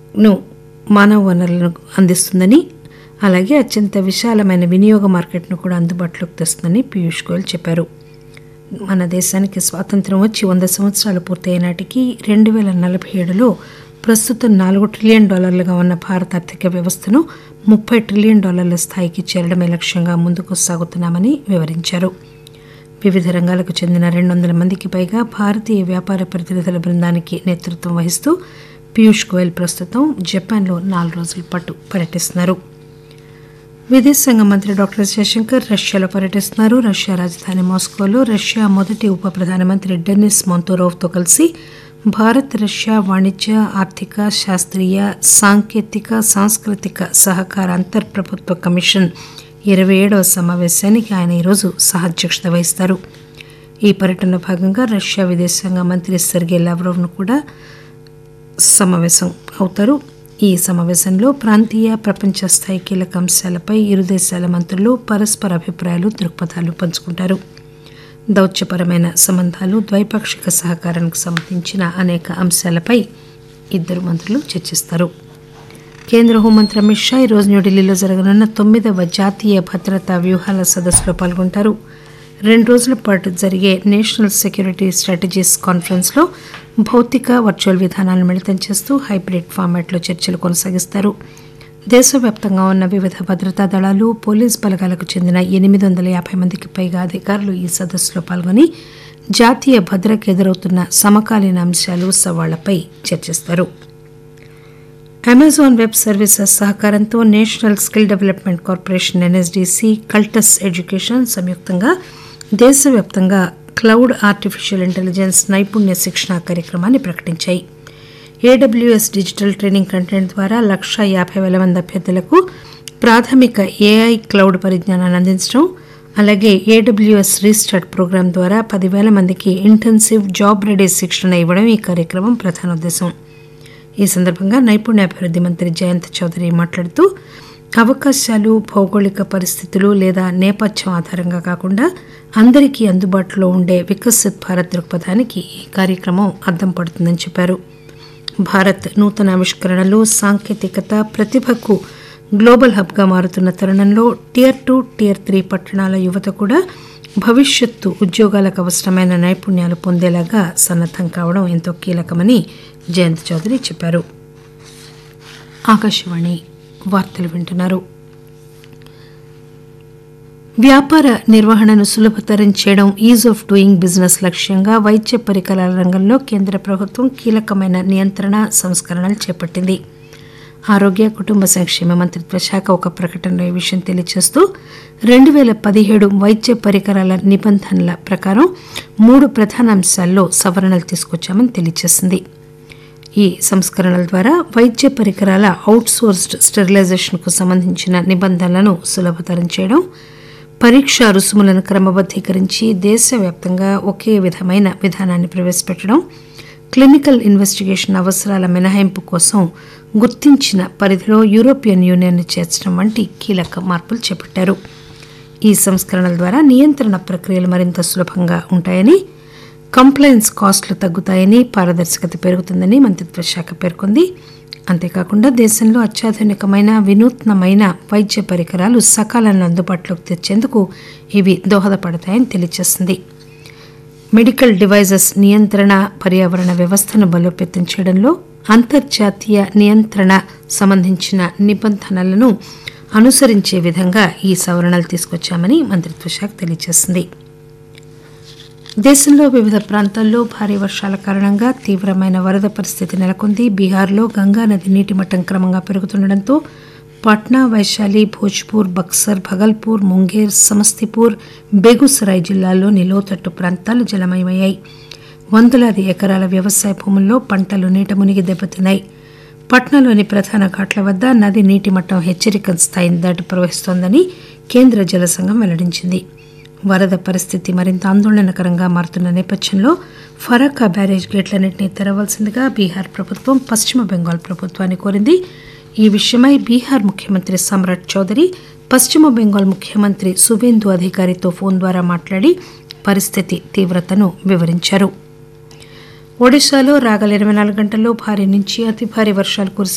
ను మానవ వనరులను అందిస్తుందని అలాగే అత్యంత విశాలమైన వినియోగ మార్కెట్ను కూడా అందుబాటులోకి తెస్తుందని పీయూష్ గోయల్ చెప్పారు మన దేశానికి స్వాతంత్రం వచ్చి వంద సంవత్సరాలు పూర్తయ్యే నాటికి రెండు వేల నలభై ఏడులో ప్రస్తుతం నాలుగు ట్రిలియన్ డాలర్లుగా ఉన్న భారత ఆర్థిక వ్యవస్థను ముప్పై ట్రిలియన్ డాలర్ల స్థాయికి చేరడమే లక్ష్యంగా ముందుకు సాగుతున్నామని వివరించారు వివిధ రంగాలకు చెందిన రెండు వందల మందికి పైగా భారతీయ వ్యాపార ప్రతినిధుల బృందానికి నేతృత్వం వహిస్తూ పీయూష్ గోయల్ ప్రస్తుతం జపాన్లో నాలుగు రోజుల పాటు పర్యటిస్తున్నారు విదేశాంగ మంత్రి డాక్టర్ జయశంకర్ రష్యాలో పర్యటిస్తున్నారు రష్యా రాజధాని మాస్కోలో రష్యా మొదటి ఉప ప్రధానమంత్రి డెనిస్ మొంతోరోవ్తో కలిసి భారత్ రష్యా వాణిజ్య ఆర్థిక శాస్త్రీయ సాంకేతిక సాంస్కృతిక సహకార అంతర్ప్రభుత్వ కమిషన్ ఇరవై ఏడవ సమావేశానికి ఆయన ఈరోజు సహాధ్యక్షత వహిస్తారు ఈ పర్యటనలో భాగంగా రష్యా విదేశాంగ మంత్రి సెర్గే లావ్రోవ్ను కూడా సమావేశం అవుతారు ఈ సమావేశంలో ప్రాంతీయ ప్రపంచ స్థాయి కీలక అంశాలపై ఇరు దేశాల మంత్రులు పరస్పర అభిప్రాయాలు దృక్పథాలు పంచుకుంటారు దౌత్యపరమైన సంబంధాలు ద్వైపాక్షిక సహకారానికి సంబంధించిన అనేక అంశాలపై ఇద్దరు మంత్రులు చర్చిస్తారు కేంద్ర హోంమంత్రి అమిత్ షా ఈరోజు న్యూఢిల్లీలో జరగనున్న తొమ్మిదవ జాతీయ భద్రతా వ్యూహాల సదస్సులో పాల్గొంటారు రెండు రోజుల పాటు జరిగే నేషనల్ సెక్యూరిటీ స్ట్రాటజీస్ కాన్ఫరెన్స్లో భౌతిక వర్చువల్ విధానాలను మిళితం చేస్తూ హైబ్రిడ్ ఫార్మాట్లో చర్చలు కొనసాగిస్తారు దేశవ్యాప్తంగా ఉన్న వివిధ భద్రతా దళాలు పోలీస్ బలగాలకు చెందిన ఎనిమిది వందల యాభై మందికి పైగా అధికారులు ఈ సదస్సులో పాల్గొని జాతీయ భద్రతకు ఎదురవుతున్న సమకాలీన అంశాలు సవాళ్లపై చర్చిస్తారు అమెజాన్ వెబ్ సర్వీసెస్ సహకారంతో national skill development corporation NSDC Cultus education సంయుక్తంగా దేశవ్యాప్తంగా క్లౌడ్ ఆర్టిఫిషియల్ ఇంటెలిజెన్స్ నైపుణ్య శిక్షణ కార్యక్రమాన్ని ప్రకటించాయి ఏడబ్ల్యూఎస్ డిజిటల్ ట్రైనింగ్ కంటెంట్ ద్వారా లక్ష యాభై వేల మంది అభ్యర్థులకు ప్రాథమిక ఏఐ క్లౌడ్ పరిజ్ఞానాన్ని అందించడం అలాగే ఏడబ్ల్యూఎస్ రీస్టార్ట్ ప్రోగ్రాం ద్వారా పదివేల మందికి ఇంటెన్సివ్ జాబ్ రెడీ శిక్షణ ఇవ్వడం ఈ కార్యక్రమం ప్రధాన ఉద్దేశం ఈ సందర్భంగా నైపుణ్యాభివృద్ధి మంత్రి జయంత్ చౌదరి మాట్లాడుతూ అవకాశాలు భౌగోళిక పరిస్థితులు లేదా నేపథ్యం ఆధారంగా కాకుండా అందరికీ అందుబాటులో ఉండే వికసిత్ భారత్ దృక్పథానికి ఈ కార్యక్రమం అద్దం పడుతుందని చెప్పారు భారత్ నూతన ఆవిష్కరణలు సాంకేతికత ప్రతిభకు గ్లోబల్ హబ్గా మారుతున్న తరుణంలో టియర్ టూ టియర్ త్రీ పట్టణాల యువత కూడా భవిష్యత్తు ఉద్యోగాలకు అవసరమైన నైపుణ్యాలు పొందేలాగా సన్నద్దం కావడం ఎంతో కీలకమని జయంత్ చౌదరి చెప్పారు ఆకాశవాణి వార్తలు వింటున్నారు వ్యాపార నిర్వహణను సులభతరం చేయడం ఈజ్ ఆఫ్ డూయింగ్ బిజినెస్ లక్ష్యంగా వైద్య పరికరాల రంగంలో కేంద్ర ప్రభుత్వం కీలకమైన నియంత్రణ సంస్కరణలు చేపట్టింది ఆరోగ్య కుటుంబ సంక్షేమ మంత్రిత్వ శాఖ ఒక ప్రకటనలో ఈ విషయం తెలియజేస్తూ రెండు వేల పదిహేడు వైద్య పరికరాల నిబంధనల ప్రకారం మూడు ప్రధాన అంశాల్లో సవరణలు తీసుకొచ్చామని తెలియజేసింది ఈ సంస్కరణల ద్వారా వైద్య పరికరాల అవుట్సోర్స్డ్ స్టెరిలైజేషన్కు సంబంధించిన నిబంధనలను సులభతరం చేయడం పరీక్ష రుసుములను క్రమబద్దీకరించి దేశవ్యాప్తంగా ఒకే విధమైన విధానాన్ని ప్రవేశపెట్టడం క్లినికల్ ఇన్వెస్టిగేషన్ అవసరాల మినహాయింపు కోసం గుర్తించిన పరిధిలో యూరోపియన్ యూనియన్ చేర్చడం వంటి కీలక మార్పులు చేపట్టారు ఈ సంస్కరణల ద్వారా నియంత్రణ ప్రక్రియలు మరింత సులభంగా ఉంటాయని కంప్లైన్స్ కాస్టులు తగ్గుతాయని పారదర్శకత పెరుగుతుందని మంత్రిత్వ శాఖ పేర్కొంది అంతేకాకుండా దేశంలో అత్యాధునికమైన వినూత్నమైన వైద్య పరికరాలు సకాలంలో అందుబాటులోకి తెచ్చేందుకు ఇవి దోహదపడతాయని తెలియజేసింది మెడికల్ డివైజెస్ నియంత్రణ పర్యావరణ వ్యవస్థను బలోపేతం చేయడంలో అంతర్జాతీయ నియంత్రణ సంబంధించిన నిబంధనలను అనుసరించే విధంగా ఈ సవరణలు తీసుకొచ్చామని మంత్రిత్వ శాఖ తెలియజేసింది దేశంలో వివిధ ప్రాంతాల్లో భారీ వర్షాల కారణంగా తీవ్రమైన వరద పరిస్థితి నెలకొంది బీహార్లో గంగానది నీటి మట్టం క్రమంగా పెరుగుతుండటంతో పాట్నా వైశాలి భోజ్పూర్ బక్సర్ భగల్పూర్ ముంగేర్ సమస్తిపూర్ బేగుసరాయ్ జిల్లాల్లోని లోతట్టు ప్రాంతాలు జలమయమయ్యాయి వందలాది ఎకరాల వ్యవసాయ భూముల్లో పంటలు నీట మునిగి దెబ్బతిన్నాయి పట్నాలోని ప్రధాన ఘాట్ల వద్ద నది నీటి మట్టం హెచ్చరిక స్థాయిని దాటి ప్రవహిస్తోందని కేంద్ర జల సంఘం వెల్లడించింది వరద పరిస్థితి మరింత ఆందోళనకరంగా మారుతున్న నేపథ్యంలో ఫరాకా బ్యారేజ్ గేట్లన్నింటినీ తెరవాల్సిందిగా బీహార్ ప్రభుత్వం పశ్చిమ బెంగాల్ ప్రభుత్వాన్ని కోరింది ఈ విషయమై బీహార్ ముఖ్యమంత్రి సమ్రాట్ చౌదరి పశ్చిమ బెంగాల్ ముఖ్యమంత్రి సువేందు అధికారితో ఫోన్ ద్వారా మాట్లాడి పరిస్థితి తీవ్రతను వివరించారు ఒడిశాలో రాగల ఇరవై నాలుగు గంటల్లో భారీ నుంచి అతి భారీ వర్షాలు కురిసే